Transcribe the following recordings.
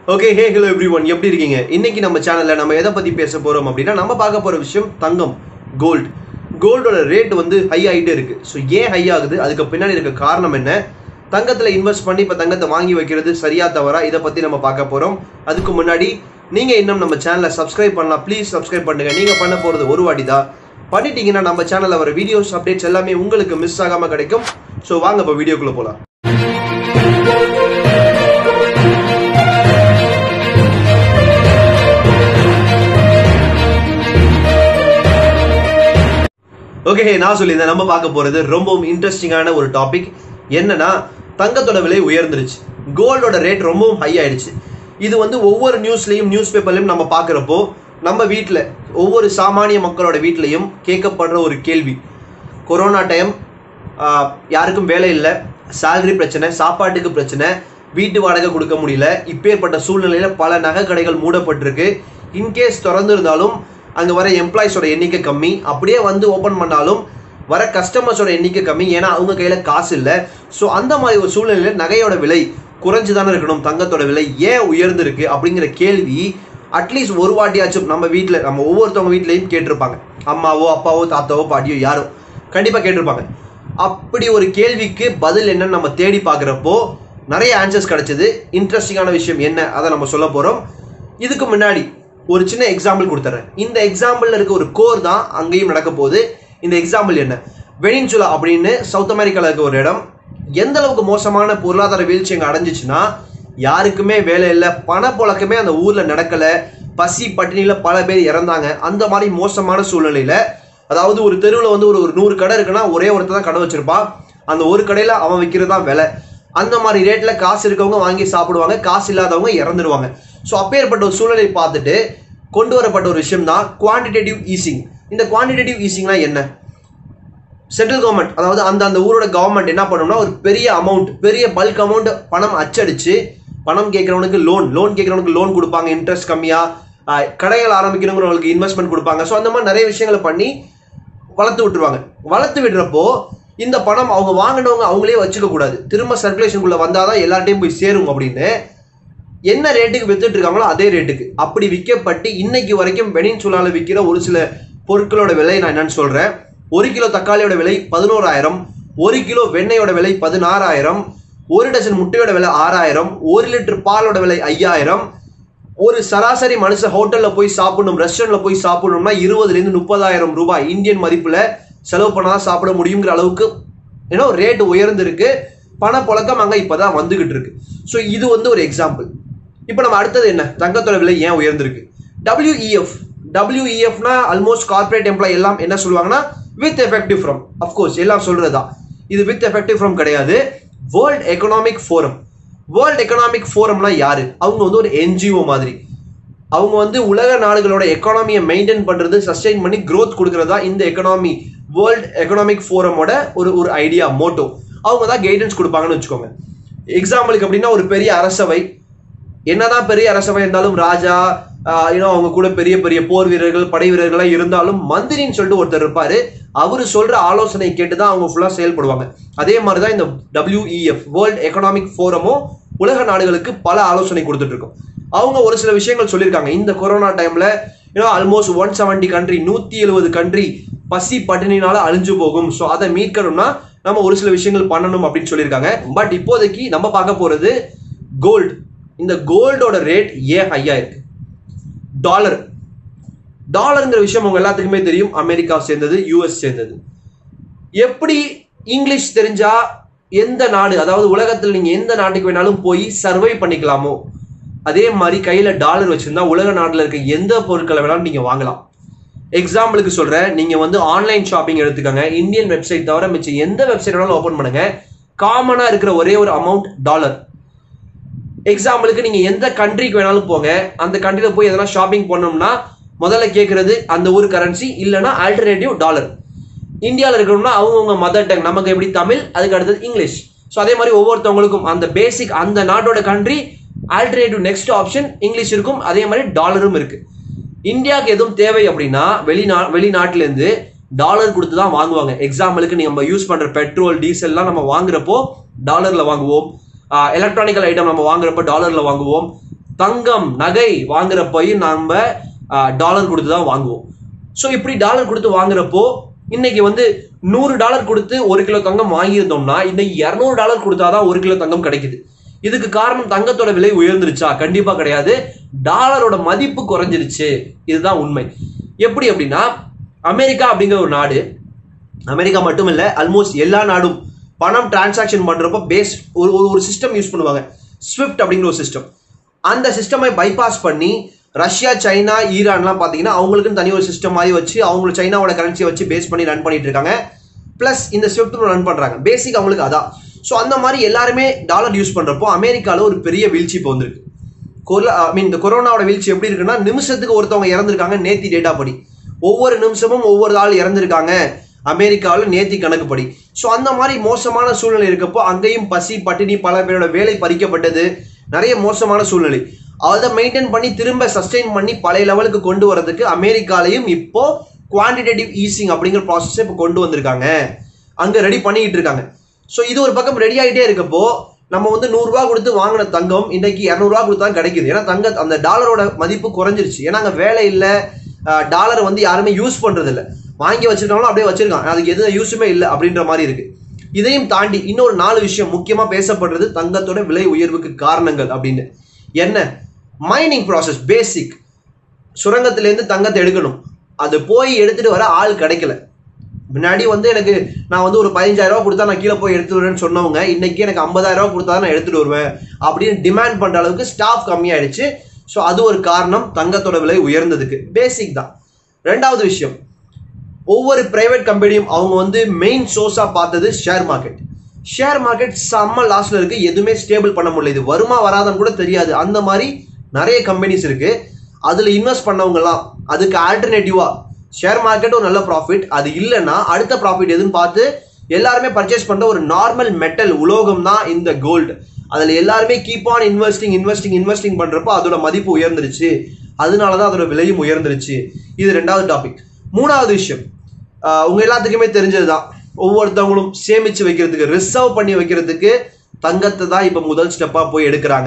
okay hey hello everyone எப்படி இருக்கீங்க இன்னைக்கு நம்ம சேனல்ல நம்ம எதை பத்தி பேச போறோம் அப்படின்னா நம்ம பார்க்க போற விஷயம் தங்கம் கோல்டு கோல்டோட ரேட் வந்து ஹை ஆகிட்டே இருக்கு ஸோ ஏன் ஹை ஆகுது அதுக்கு பின்னாடி இருக்க காரணம் என்ன தங்கத்துல இன்வெஸ்ட் பண்ணி இப்போ தங்கத்தை வாங்கி வைக்கிறது சரியா தவறா இதை பத்தி நம்ம பார்க்க போறோம் அதுக்கு முன்னாடி நீங்க இன்னும் நம்ம சேனலை சப்ஸ்கிரைப் பண்ணலாம் ப்ளீஸ் சப்ஸ்கிரைப் பண்ணுங்க நீங்க பண்ண போறது ஒரு வாட்டி தான் பண்ணிட்டீங்கன்னா நம்ம சேனல்ல வர வீடியோஸ் அப்டேட்ஸ் எல்லாமே உங்களுக்கு மிஸ் ஆகாம கிடைக்கும் ஸோ வாங்க இப்போ வீடியோக்குள்ள போலாம் ஓகே நான் சொல்லியிருந்தேன் நம்ம பார்க்க போறது ரொம்பவும் இன்ட்ரெஸ்டிங்கான ஒரு டாபிக் என்னன்னா தங்கத்தோட விலை உயர்ந்துருச்சு கோல்டோட ரேட் ரொம்பவும் ஹை ஆயிடுச்சு இது வந்து ஒவ்வொரு நியூஸ்லையும் நியூஸ் பேப்பர்லையும் நம்ம பார்க்குறப்போ நம்ம வீட்டில் ஒவ்வொரு சாமானிய மக்களோட வீட்லையும் கேட்கப்படுற ஒரு கேள்வி கொரோனா டைம் யாருக்கும் வேலை இல்லை salary பிரச்சனை சாப்பாட்டுக்கு பிரச்சனை வீட்டு வாடகை கொடுக்க முடியல இப்பேற்பட்ட சூழ்நிலையில பல நகை கடைகள் மூடப்பட்டிருக்கு இன்கேஸ் திறந்திருந்தாலும் அங்கே வர எம்ப்ளாயிஸோட எண்ணிக்கை கம்மி அப்படியே வந்து ஓப்பன் பண்ணாலும் வர கஸ்டமர்ஸோட எண்ணிக்கை கம்மி ஏன்னா அவங்க கையில் காசு இல்லை ஸோ அந்த மாதிரி ஒரு சூழ்நிலையில் நகையோட விலை குறைஞ்சு தானே இருக்கணும் தங்கத்தோட விலை ஏன் உயர்ந்திருக்கு அப்படிங்கிற கேள்வி அட்லீஸ்ட் ஒரு வாட்டியாச்சும் நம்ம வீட்டில் நம்ம ஒவ்வொருத்தவங்க வீட்லேயும் கேட்டிருப்பாங்க அம்மாவோ அப்பாவோ தாத்தாவோ பாட்டியோ யாரோ கண்டிப்பாக கேட்டிருப்பாங்க அப்படி ஒரு கேள்விக்கு பதில் என்னன்னு நம்ம தேடி பார்க்குறப்போ நிறைய ஆன்சர்ஸ் கிடைச்சது இன்ட்ரெஸ்டிங்கான விஷயம் என்ன அதை நம்ம சொல்ல போகிறோம் இதுக்கு முன்னாடி ஒரு சின்ன எக்ஸாம்பிள் கொடுத்துறேன் இந்த எக்ஸாம்பிளில் இருக்க ஒரு கோர் தான் அங்கேயும் நடக்க போகுது இந்த எக்ஸாம்பிள் என்ன வெனின்சுலா அப்படின்னு சவுத் அமெரிக்காவில் இருக்க ஒரு இடம் எந்த அளவுக்கு மோசமான பொருளாதார வீழ்ச்சி அங்கே அடைஞ்சிச்சுன்னா யாருக்குமே வேலை இல்லை பணப்புழக்கமே அந்த ஊரில் நடக்கலை பசி பட்டினியில் பல பேர் இறந்தாங்க அந்த மாதிரி மோசமான சூழ்நிலையில் அதாவது ஒரு தெருவில் வந்து ஒரு ஒரு நூறு கடை இருக்குன்னா ஒரே ஒருத்தர் தான் கடை வச்சிருப்பான் அந்த ஒரு கடையில் அவன் விற்கிறது தான் விலை அந்த மாதிரி ரேட்டில் காசு இருக்கவங்க வாங்கி சாப்பிடுவாங்க காசு இல்லாதவங்க இறந்துடுவாங்க ஸோ அப்பேற்பட்ட ஒரு சூழ்நிலையை பார்த்துட்டு கொண்டு வரப்பட்ட ஒரு விஷயம் தான் குவான்டிடேட்டிவ் ஈசிங் இந்த குவான்டிடேட்டிவ் ஈசிங்னா என்ன சென்ட்ரல் கவர்மெண்ட் அதாவது அந்த அந்த ஊரோட கவர்மெண்ட் என்ன பண்ணணும்னா ஒரு பெரிய அமௌண்ட் பெரிய பல்க் அமௌண்ட் பணம் அச்சடிச்சு பணம் கேட்குறவனுக்கு லோன் லோன் கேட்குறவனுக்கு லோன் கொடுப்பாங்க இன்ட்ரெஸ்ட் கம்மியாக கடைகள் ஆரம்பிக்கணுங்கிறவங்களுக்கு இன்வெஸ்ட்மெண்ட் கொடுப்பாங்க ஸோ அந்த மாதிரி நிறைய விஷயங்களை பண்ணி வளர்த்து விட்டுருவாங்க வளர்த்து விடுறப்போ இந்த பணம் அவங்க வாங்கினவங்க அவங்களே வச்சுக்க கூடாது திரும்ப சர்க்குலேஷனுக்குள்ள வந்தாதான் எல்லார்ட்டையும் போய் சேரும் அப்படின்னு என்ன ரேட்டுக்கு வித்துட்டு இருக்காங்களோ அதே ரேட்டுக்கு அப்படி விற்கப்பட்டு இன்னைக்கு வரைக்கும் வெனின்சுலால விற்கிற ஒரு சில பொருட்களோட விலை நான் என்னன்னு சொல்றேன் ஒரு கிலோ தக்காளியோட விலை பதினோராயிரம் ஒரு கிலோ வெண்ணெயோட விலை பதினாறாயிரம் ஒரு டசன் முட்டையோட விலை ஆறாயிரம் ஒரு லிட்டர் பாலோட விலை ஐயாயிரம் ஒரு சராசரி மனுஷன் ஹோட்டல்ல போய் சாப்பிடணும் ரெஸ்டாரண்ட்ல போய் சாப்பிடணும்னா இருபதுல இருந்து முப்பதாயிரம் ரூபாய் இந்தியன் மதிப்புல செலவு பண்ணாதான் சாப்பிட முடியுங்கிற அளவுக்கு ஏன்னா ரேட் உயர்ந்திருக்கு பணப்புழக்கம் அங்க இப்பதான் வந்துகிட்டு இருக்கு ஸோ இது வந்து ஒரு எக்ஸாம்பிள் இப்போ நம்ம அடுத்தது என்ன தங்கத்தோட விலை ஏன் உயர்ந்திருக்கு டபிள்யூஇஎஃப் டபிள்யூஇஎஃப்னா ஆல்மோஸ்ட் கார்பரேட் எம்ப்ளாய் எல்லாம் என்ன சொல்லுவாங்கன்னா வித் எஃபெக்டிவ் ஃப்ரம் அஃப்கோர்ஸ் எல்லாம் சொல்றதா இது வித் எஃபெக்டிவ் ஃப்ரம் கிடையாது world economic forum world economic ஃபோரம்னா யாரு அவங்க வந்து ஒரு என்ஜிஓ மாதிரி அவங்க வந்து உலக நாடுகளோட எக்கானமியை மெயின்டைன் பண்றது சஸ்டெயின் பண்ணி க்ரோத் கொடுக்கறதா இந்த எக்கனாமி வேர்ல்ட் எக்கனாமிக் ஃபோரமோட ஒரு ஒரு ஐடியா மோட்டோ அவங்க தான் கைடன்ஸ் கொடுப்பாங்கன்னு வச்சுக்கோங்க எக்ஸாம்பிளுக்கு அப்படின்னா ஒரு பெரிய அரசவை என்னதான் பெரிய அரசவை இருந்தாலும் ராஜா இன்னும் அவங்க கூட பெரிய பெரிய போர் வீரர்கள் படை வீரர்கள்லாம் இருந்தாலும் மந்திரின்னு சொல்லிட்டு ஒருத்தர் இருப்பாரு அவரு சொல்ற ஆலோசனை கேட்டு தான் அவங்க ஃபுல்லா செயல்படுவாங்க அதே மாதிரி தான் இந்த டபிள்யூஇஎஃப் வேர்ல்ட் எக்கனாமிக் ஃபோரமும் உலக நாடுகளுக்கு பல ஆலோசனை கொடுத்துட்டு இருக்கும் அவங்க ஒரு சில விஷயங்கள் சொல்லியிருக்காங்க இந்த கொரோனா டைம்ல ஏன்னா ஆல்மோஸ்ட் ஒன் செவன்டி கண்ட்ரி நூத்தி எழுபது கண்ட்ரி பசி பட்டினினால அழிஞ்சு போகும் ஸோ அதை மீட்கணும்னா நம்ம ஒரு சில விஷயங்கள் பண்ணணும் அப்படின்னு சொல்லியிருக்காங்க பட் இப்போதைக்கு நம்ம பார்க்க போறது கோல்டு இந்த கோல்டோட ரேட் ஏன் ஹையா இருக்கு டாலர் டாலருங்கிற விஷயம் உங்க எல்லாத்துக்குமே தெரியும் அமெரிக்கா சேர்ந்தது யூஎஸ் சேர்ந்தது எப்படி இங்கிலீஷ் தெரிஞ்சா எந்த நாடு அதாவது உலகத்தில் நீங்க எந்த நாட்டுக்கு வேணாலும் போய் சர்வை பண்ணிக்கலாமோ அதே மாதிரி கையில டாலர் வச்சிருந்தா உலக நாட்டில் இருக்க எந்த பொருட்களை வேணாலும் நீங்க வாங்கலாம் எக்ஸாம்பிளுக்கு சொல்றேன் நீங்க வந்து ஆன்லைன் ஷாப்பிங் எடுத்துக்கோங்க இந்தியன் வெப்சைட் தவிர மிச்சம் எந்த வெப்சைட் வேணாலும் ஓப்பன் பண்ணுங்க காமனா இருக்கிற ஒரே ஒரு அமௌண்ட் டாலர் எக்ஸாம்பிளுக்கு நீங்க எந்த கண்ட்ரிக்கு வேணாலும் போங்க அந்த கண்ட்ரில போய் எதனா ஷாப்பிங் பண்ணோம்னா முதல்ல கேட்கறது அந்த ஊர் கரன்சி இல்லைன்னா ஆல்டர்னேட்டிவ் டாலர் இந்தியாவில் இருக்கணும்னா அவங்கவுங்க மதர் டங் நமக்கு எப்படி தமிழ் அதுக்கு அடுத்தது இங்கிலீஷ் ஸோ அதே மாதிரி ஒவ்வொருத்தவங்களுக்கும் அந்த பேசிக் அந்த நாட்டோட country alternative next option English இருக்கும் அதே மாதிரி டாலரும் இருக்கு இந்தியாவுக்கு எதுவும் தேவை அப்படின்னா வெளிநா வெளிநாட்டிலேருந்து டாலர் கொடுத்து தான் வாங்குவாங்க எக்ஸாம்பிளுக்கு நம்ம யூஸ் பண்ற பெட்ரோல் டீசல்லாம் நம்ம வாங்குறப்போ டாலர்ல வாங்குவோம் எலக்ட்ரானிக்கல் ஐட்டம் நம்ம வாங்குறப்ப டாலர்ல வாங்குவோம் தங்கம் நகை வாங்குறப்பையும் நம்ம டாலர் கொடுத்து தான் வாங்குவோம் ஸோ இப்படி டாலர் கொடுத்து வாங்குறப்போ இன்னைக்கு வந்து நூறு டாலர் கொடுத்து ஒரு கிலோ தங்கம் வாங்கியிருந்தோம்னா இன்னைக்கு இரநூறு டாலர் கொடுத்தாதான் ஒரு கிலோ தங்கம் கிடைக்குது இதுக்கு காரணம் தங்கத்தோட விலை உயர்ந்துருச்சா கண்டிப்பா கிடையாது டாலரோட மதிப்பு குறைஞ்சிருச்சு இதுதான் உண்மை எப்படி அப்படின்னா அமெரிக்கா அப்படிங்கிற ஒரு நாடு அமெரிக்கா மட்டும் இல்ல ஆல்மோஸ்ட் எல்லா நாடும் பணம் டிரான்சாக்ஷன் பண்றப்போ பேஸ் ஒரு ஒரு- ஒரு சிஸ்டம் யூஸ் பண்ணுவாங்க ஸ்விஃப்ட் அப்படிங்கிற ஒரு சிஸ்டம் அந்த சிஸ்டமை பைபாஸ் பண்ணி ரஷ்யா சைனா ஈரான்லாம் பார்த்தீங்கன்னா அவங்களுக்குன்னு தனி ஒரு சிஸ்டம் மாதிரி வச்சு அவங்களுக்கு சைனாவோட கரன்சியை வச்சு பேஸ் பண்ணி ரன் பண்ணிட்டு இருக்காங்க ப்ளஸ் இந்த ஸ்விஃப்ட் ரன் பண்றாங்க பேசிக் அவங்களுக்கு அதான் ஸோ அந்த மாதிரி எல்லாருமே டாலர் யூஸ் பண்றப்போ அமெரிக்கால ஒரு பெரிய வீழ்ச்சி இப்போ வந்திருக்கு ஐ மீன் இந்த கொரோனாவோட வீழ்ச்சி எப்படி இருக்குன்னா நிமிஷத்துக்கு ஒருத்தவங்க இறந்திருக்காங்க நேத்தி டேட்டா படி ஒவ்வொரு நிமிஷமும் ஒவ்வொரு ஆள் இறந்திருக்காங்க அமெரிக்காவில் நேத்தி கணக்குப்படி ஸோ அந்த மாதிரி மோசமான சூழ்நிலை இருக்கப்போ அங்கேயும் பசி பட்டினி பல பேரோட வேலை பறிக்கப்பட்டது நிறைய மோசமான சூழ்நிலை அதை மெயின்டைன் பண்ணி திரும்ப சஸ்டெயின் பண்ணி பழைய லெவலுக்கு கொண்டு வரதுக்கு அமெரிக்காலையும் இப்போ குவான்டிடேட்டிவ் ஈசிங் அப்படிங்கிற ப்ராசஸ் இப்போ கொண்டு வந்திருக்காங்க அங்க ரெடி பண்ணிக்கிட்டு இருக்காங்க ஸோ இது ஒரு பக்கம் ரெடி ஆகிட்டே இருக்கப்போ நம்ம வந்து நூறுரூவா கொடுத்து வாங்கின தங்கம் இன்னைக்கு இரநூறுவா கொடுத்தா தான் கிடைக்குது ஏன்னா தங்க அந்த டாலரோட மதிப்பு குறைஞ்சிருச்சு ஏன்னா அங்கே வேலை இல்லை டாலர் வந்து யாருமே யூஸ் பண்றது இல்ல வாங்கி வச்சிருக்காங்களோ அப்படியே வச்சிருக்காங்க அதுக்கு எதுவும் யூஸுமே இல்லை அப்படின்ற மாதிரி இருக்கு இதையும் தாண்டி இன்னொரு நாலு விஷயம் முக்கியமா பேசப்படுறது தங்கத்தோட விலை உயர்வுக்கு காரணங்கள் அப்படின்னு என்ன மைனிங் ப்ராசஸ் பேசிக் சுரங்கத்திலேருந்து தங்கத்தை எடுக்கணும் அது போய் எடுத்துட்டு வர ஆள் கிடைக்கல முன்னாடி வந்து எனக்கு நான் வந்து ஒரு பதினஞ்சாயிரம் ரூபாய் கொடுத்தா நான் கீழே போய் எடுத்து வருவேன்னு சொன்னவங்க இன்னைக்கு எனக்கு ஐம்பதாயிரம் ரூபாய் கொடுத்தா தான் நான் எடுத்துட்டு வருவேன் அப்படின்னு டிமாண்ட் பண்ற அளவுக்கு ஸ்டாஃப் கம்மியாயிடுச்சு ஸோ அது ஒரு காரணம் தங்கத்தோட விலை உயர்ந்ததுக்கு பேசிக் தான் ரெண்டாவது விஷயம் ஒவ்வொரு பிரைவேட் கம்பெனியும் அவங்க வந்து மெயின் சோர்ஸா பார்த்தது ஷேர் மார்க்கெட் ஷேர் மார்க்கெட் செம்ம லாஸ்ட்ல இருக்கு எதுவுமே ஸ்டேபிள் பண்ண முடியல இது வருமா வராதுன்னு கூட தெரியாது அந்த மாதிரி நிறைய கம்பெனிஸ் இருக்கு அதுல இன்வெஸ்ட் பண்ணவங்கலாம் அதுக்கு ஆல்டர்னேட்டிவா ஷேர் மார்க்கெட் ஒரு நல்ல ப்ராஃபிட் அது இல்லைன்னா அடுத்த ப்ராஃபிட் எதுன்னு பார்த்து எல்லாருமே பர்ச்சேஸ் பண்ற ஒரு நார்மல் மெட்டல் உலோகம் தான் இந்த கோல்டு அதுல எல்லாருமே keep on investing investing investing பண்றப்போ அதோட மதிப்பு உயர்ந்துருச்சு அதனால தான் அதோட விலையும் உயர்ந்துருச்சு இது ரெண்டாவது டாபிக் மூணாவது விஷயம் ஆஹ் உங்க எல்லாத்துக்குமே தெரிஞ்சதுதான் ஒவ்வொருத்தவங்களும் சேமிச்சு வைக்கிறதுக்கு ரிசர்வ் பண்ணி வைக்கிறதுக்கு தங்கத்தை தான் இப்ப முதல் ஸ்டெப்பா போய் எடுக்கிறாங்க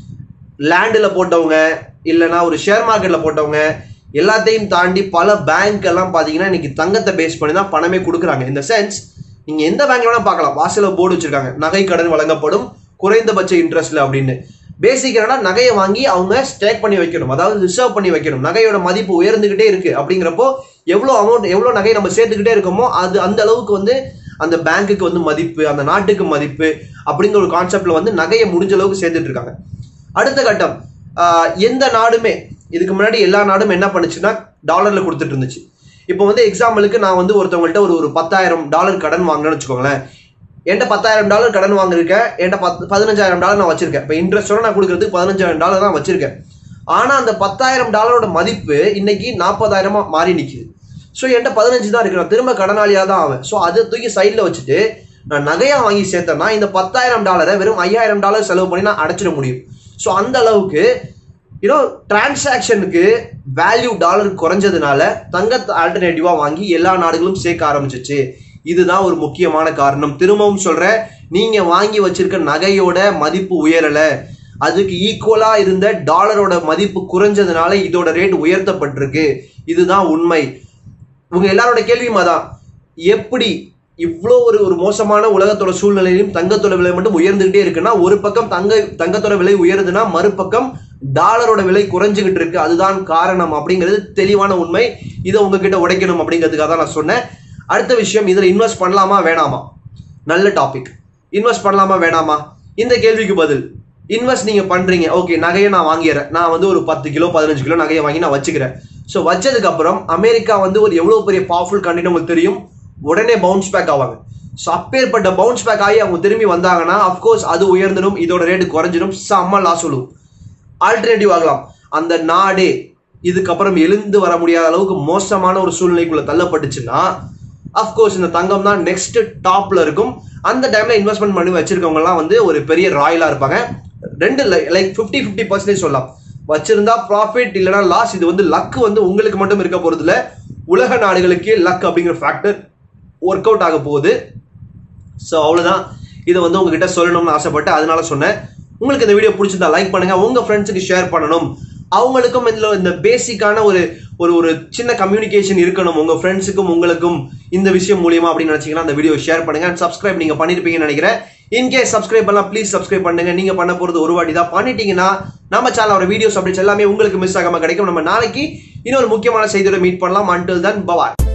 லேண்டில் போட்டவங்க இல்லைன்னா ஒரு ஷேர் மார்க்கெட்ல போட்டவங்க எல்லாத்தையும் தாண்டி பல பேங்க் எல்லாம் பாத்தீங்கன்னா இன்னைக்கு தங்கத்தை பேஸ் பண்ணி தான் பணமே கொடுக்குறாங்க இந்த சென்ஸ் நீங்க எந்த பேங்க்ல வேணா பார்க்கலாம் வாசல்ல போர்டு வச்சிருக்காங்க நகை கடன் வழங்கப்படும் குறைந்தபட்ச இன்ட்ரெஸ்ட்ல அப்படின்னு பேசிக் என்னன்னா நகையை வாங்கி அவங்க ஸ்டேக் பண்ணி வைக்கணும் அதாவது ரிசர்வ் பண்ணி வைக்கணும் நகையோட மதிப்பு உயர்ந்துகிட்டே இருக்கு அப்படிங்கிறப்போ எவ்வளோ அமௌண்ட் எவ்வளோ நகை நம்ம சேர்த்துக்கிட்டே இருக்கோமோ அது அந்த அளவுக்கு வந்து அந்த பேங்க்குக்கு வந்து மதிப்பு அந்த நாட்டுக்கு மதிப்பு அப்படிங்கிற ஒரு கான்செப்ட்ல வந்து நகையை முடிஞ்ச அளவுக்கு சேர்த்துட்டு இருக்காங்க அடுத்த கட்டம் ஆஹ் எந்த நாடுமே இதுக்கு முன்னாடி எல்லா நாடும் என்ன பண்ணுச்சுன்னா டாலர்ல கொடுத்துட்டு இருந்துச்சு இப்போ வந்து எக்ஸாம்பிளுக்கு நான் வந்து ஒருத்தவங்கள்ட்ட ஒரு ஒரு பத்தாயிரம் டாலர் கடன் வாங்கினேன்னு வச்சுக்கோங்களேன் என்கிட்ட பத்தாயிரம் டாலர் கடன் வாங்கியிருக்கேன் என்கிட்ட பத்து பதினஞ்சாயிரம் டாலர் நான் வச்சிருக்கேன் இப்போ இன்ட்ரெஸ்டோட நான் கொடுக்கறதுக்கு பதினஞ்சாயிரம் டாலர் தான் வச்சிருக்கேன் ஆனா அந்த பத்தாயிரம் டாலரோட மதிப்பு இன்னைக்கு நாற்பதாயிரமா மாறி நிக்குது ஸோ என்கிட்ட பதினஞ்சு தான் இருக்கு நான் திரும்ப கடனாளியா தான் ஆவேன் ஸோ அதை தூக்கி சைடில் வச்சுட்டு நான் நகையா வாங்கி சேர்த்தேன்னா இந்த பத்தாயிரம் டாலரை வெறும் ஐயாயிரம் டாலர் செலவு பண்ணி நான் அடைச்சிட முடியும் ஸோ அந்த அளவுக்கு யூனோ டிரான்சாக்ஷனுக்கு வேல்யூ டாலர் குறைஞ்சதுனால தங்கத்தை ஆல்டர்னேட்டிவா வாங்கி எல்லா நாடுகளும் சேர்க்க ஆரம்பிச்சிச்சு இதுதான் ஒரு முக்கியமான காரணம் திரும்பவும் சொல்றேன் நீங்க வாங்கி வச்சிருக்க நகையோட மதிப்பு உயரல அதுக்கு ஈக்குவலா இருந்த டாலரோட மதிப்பு குறைஞ்சதுனால இதோட ரேட் உயர்த்தப்பட்டிருக்கு இதுதான் உண்மை உங்க எல்லாரோட கேள்வியும் அதான் எப்படி இவ்வளோ ஒரு ஒரு மோசமான உலகத்தோட சூழ்நிலையிலும் தங்கத்தோட விலை மட்டும் உயர்ந்துகிட்டே இருக்குன்னா ஒரு பக்கம் தங்க தங்கத்தோட விலை உயருதுன்னா மறுபக்கம் டாலரோட விலை குறைஞ்சுகிட்டு இருக்கு அதுதான் காரணம் அப்படிங்கிறது தெளிவான உண்மை இதை உங்ககிட்ட உடைக்கணும் அப்படிங்கிறதுக்காக தான் நான் சொன்னேன் அடுத்த விஷயம் இதுல இன்வெஸ்ட் பண்ணலாமா வேணாமா நல்ல டாபிக் இன்வெஸ்ட் பண்ணலாமா வேணாமா இந்த கேள்விக்கு பதில் இன்வெஸ்ட் நீங்க பண்றீங்க ஓகே நகையை நான் வாங்கிடுறேன் நான் வந்து ஒரு பத்து கிலோ பதினஞ்சு கிலோ நகையை வாங்கி நான் வச்சுக்கிறேன் ஸோ வச்சதுக்கு அப்புறம் அமெரிக்கா வந்து ஒரு எவ்வளவு பெரிய பவர்ஃபுல் கண்ட்ரின்னு உங்களுக்கு தெரியும் உடனே பவுன்ஸ் பேக் ஆவாங்க ஸோ அப்பேற்பட்ட பவுன்ஸ் பேக் ஆகி அவங்க திரும்பி வந்தாங்கன்னா அஃப்கோர்ஸ் அது உயர்ந்துடும் இதோட ரேட்டு குறைஞ்சிடும் செம்ம லாஸ் விழுவும் ஆல்டர்னேட்டிவ் ஆகலாம் அந்த நாடே இதுக்கப்புறம் எழுந்து வர முடியாத அளவுக்கு மோசமான ஒரு சூழ்நிலைக்குள்ள தள்ளப்பட்டுச்சுன்னா அஃப்கோர்ஸ் இந்த தங்கம் தான் நெக்ஸ்ட் டாப்ல இருக்கும் அந்த டைம்ல இன்வெஸ்ட்மெண்ட் பண்ணி வச்சிருக்கவங்க எல்லாம் வந்து ஒரு பெரிய ராயலா இருப்பாங்க ரெண்டு லைக் ஃபிஃப்டி ஃபிஃப்டி பர்சன்டேஜ் சொல்லலாம் வச்சிருந்தா ப்ராஃபிட் இல்லைனா லாஸ் இது வந்து லக் வந்து உங்களுக்கு மட்டும் இருக்க போறது இல்ல உலக நாடுகளுக்கே லக் அப்படிங்கிற ஃபேக்டர் ஒர்க் அவுட் ஆக போகுது ஸோ அவ்வளோதான் இதை வந்து உங்ககிட்ட சொல்லணும்னு ஆசைப்பட்டு அதனால சொன்னேன் உங்களுக்கு இந்த வீடியோ பிடிச்சிருந்தா லைக் பண்ணுங்க உங்க ஃப்ரெண்ட்ஸுக்கு ஷேர் பண்ணணும் அவங்களுக்கும் இதுல இந்த பேசிக்கான ஒரு ஒரு ஒரு சின்ன கம்யூனிகேஷன் இருக்கணும் உங்க ஃப்ரெண்ட்ஸுக்கும் உங்களுக்கும் இந்த விஷயம் மூலியமா அப்படின்னு நினைச்சீங்கன்னா அந்த வீடியோ ஷேர் பண்ணுங்க அண்ட் சப்ஸ்கிரைப் நீங்க பண்ணிருப்பீங்கன்னு நினைக்கிறேன் இன்கேஸ் சப்ஸ்கிரைப் பண்ணலாம் ப்ளீஸ் சப்ஸ்கிரைப் பண்ணுங்க நீங்க பண்ண போறது ஒரு வாட்டி தான் பண்ணிட்டீங்கன்னா நம்ம சேனலோட வீடியோஸ் அப்டேட்ஸ் எல்லாமே உங்களுக்கு மிஸ் ஆகாம கிடைக்கும் நம்ம நாளைக்கு இன்னொரு முக்கியமான செய்தியோட மீட் பண்ணலாம் அன்டில் தன் பவாய்